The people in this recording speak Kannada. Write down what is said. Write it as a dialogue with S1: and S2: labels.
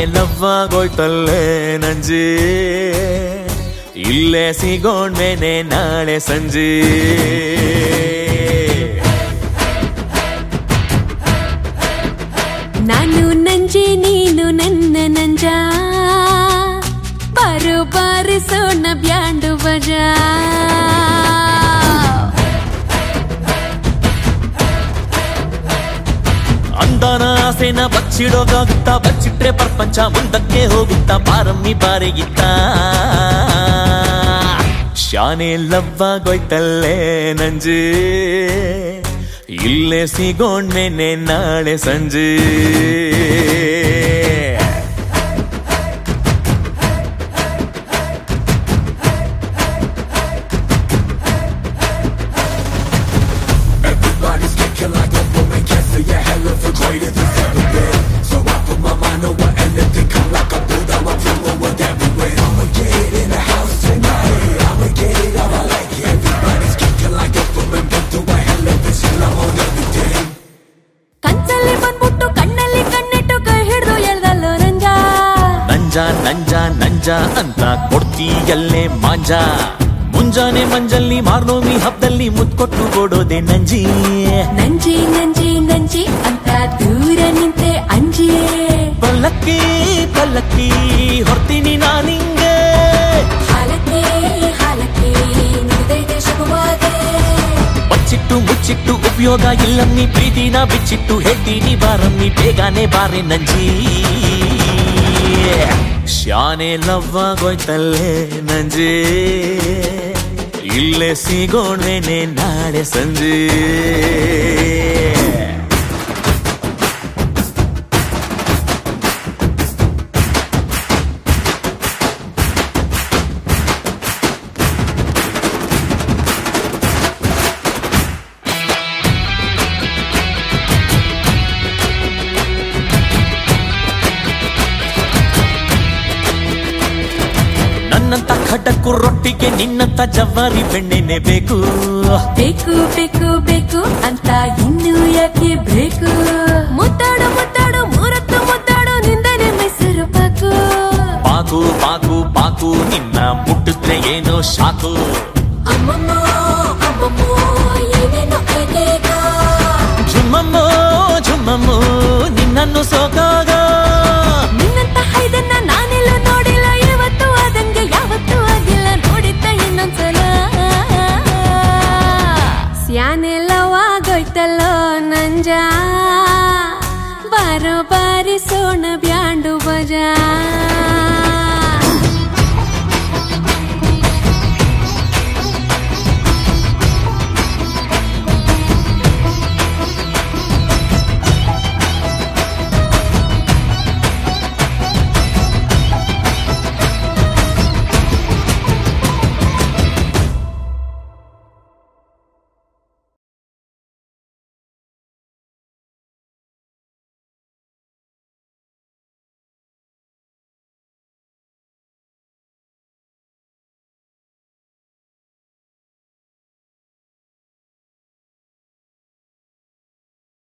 S1: ಲವ್ವಾಗೋಯ್ತಲ್ಲೇ ನಂಜಿ ಇಲ್ಲೇ ಸಿಗೋಣ್ಮೇನೆ ನಾಳೆ ಸಂಜೆ
S2: ನಾನು ನಂಜಿ ನೀನು ನನ್ನ ನಂಜ ಬಾರು ಬಾರಿಸೋಣ ಬ್ಯಾಂಡು ಬಜಾ
S1: ಅಂದನ ಆಸೆನ ಬಚ್ಚಿಡೋಕಾಗುತ್ತಾ ಬಚ್ಚಿಟ್ರೆ ಪ್ರಪಂಚ ಮುಂದಕ್ಕೆ ಹೋಗುತ್ತಾ ಬಾರಮ್ಮಿ ಬಾರಿಗಿತ್ತ ಶಾನೆ ಲವ್ವಾಗೋಯ್ತಲ್ಲೇ ನಂಜಿ ಇಲ್ಲೇ ಸಿಗೋಣ್ಮೇನೆ ನಾಳೆ ಸಂಜೆ
S3: Everybody's kicking like a woman, can't say a hell of a greater than ever been. So I put my mind over anything, come like a bull, I'm a pro with every weight. I'ma get it in the house tonight. I'ma get it how I like it. Everybody's kicking like a woman, been through a hell of a shit, I'm on everything.
S2: ಕನ್ಸಲ್ಲಿ ಬಂದ್ಬಿಟ್ಟು ಕಣ್ಣಲ್ಲಿ ಕಣ್ಣಿಟ್ಟು ಕೈ ಹಿಡ್ದು ಎಳ್ದಲ್ಲೋ ರಂಜ
S1: ನಂಜ ನಂಜ ನಂಜ ಅಂತ ಕೊಡ್ತೀಯಲ್ಲೇ ಮಾಂಜ ಮುಂಜಾನೆ ಮಂಜಲ್ಲಿ ಮಾರ್ನೋಮಿ ಹಬ್ಬದಲ್ಲಿ ಮುತ್ಕೊಟ್ಟು ಕೊಡೋದೆ ನಂಜಿ
S2: ನಂಜಿ ನಂಜಿ ನಂಜಿ ಅಂತ ದೂರ ನಿಂತೆ ಅಂಜಿ
S1: ಪಲ್ಲಕ್ಕಿ ಪಲ್ಲಕ್ಕಿ ಹೊರ್ತೀನಿ ನಾನಿಂಗೆ
S2: ಹಾಲಕ್ಕೆ ಹಾಲಕ್ಕೆ ನುಡಿದೈತೆ ಶುಭವಾದೆ
S1: ಬಚ್ಚಿಟ್ಟು ಮುಚ್ಚಿಟ್ಟು ಉಪಯೋಗ ಇಲ್ಲಮ್ಮಿ ಪ್ರೀತಿನ ಬಿಚ್ಚಿಟ್ಟು ಹೇಳ್ತೀನಿ ಬಾರಮ್ಮಿ ಬೇಗನೆ ಬಾರೆ ನಂಜಿ ಶಾನೆ ಲವ್ವಾಗೋಯ್ತಲ್ಲೇ ನಂಜಿ ಇಲ್ಲೇ ಸಿಗೋಣ್ವೇನೆ ನಾಳೆ ಸಂಜೆ ನನ್ನಂತ ಖಡಕ್ಕು ರೊಟ್ಟಿಗೆ ನಿನ್ನಂತ ಜವಾರಿ ಬೆಣ್ಣೆನೆ ಬೇಕು
S2: ಬೇಕು ಬೇಕು ಬೇಕು ಅಂತ ಇನ್ನು ಯಾಕೆ ಬೇಕು ಮುದ್ದಾಡು ಮುದ್ದಾಡು ಮೂರತ್ತು ಮುದ್ದಾಡು ನಿಂದನೆ ಮೈಸೂರು ಪಾಕು
S1: ಪಾಕು ಪಾಕು ಪಾಕು ನಿನ್ನ ಮುಟ್ಟಿದ್ರೆ ಏನೋ ಶಾಕು
S2: ಅಮ್ಮಮ್ಮ ಅಮ್ಮಮ್ಮ ಏನೇನೋ ಐದೇಗ
S1: ಝುಮ್ಮಮ್ಮೋ ಝುಮ್ಮಮ್ಮೋ ನಿನ್ನನ್ನು ಸೋಕಾಗ
S2: ನಿನ್ನಂತ ಹೈದನ್ನ ನಾನೆಲ್ಲೂ ನೋಡಿಲ್ಲ ಇವತ್ತು ಆದಂಗೆ ಯಾವತ್ತೂ ಆಗಿಲ್ಲ ನೋಡಿದ್ದ ಇನ್ನೊಂದ್ಸಲ ಸ್ಯಾನೆಲ್ಲವಾಗೋಯ್ತಲ್ಲೋ ನಂಜ ಬಾರೋ ಬಾರಿಸೋಣ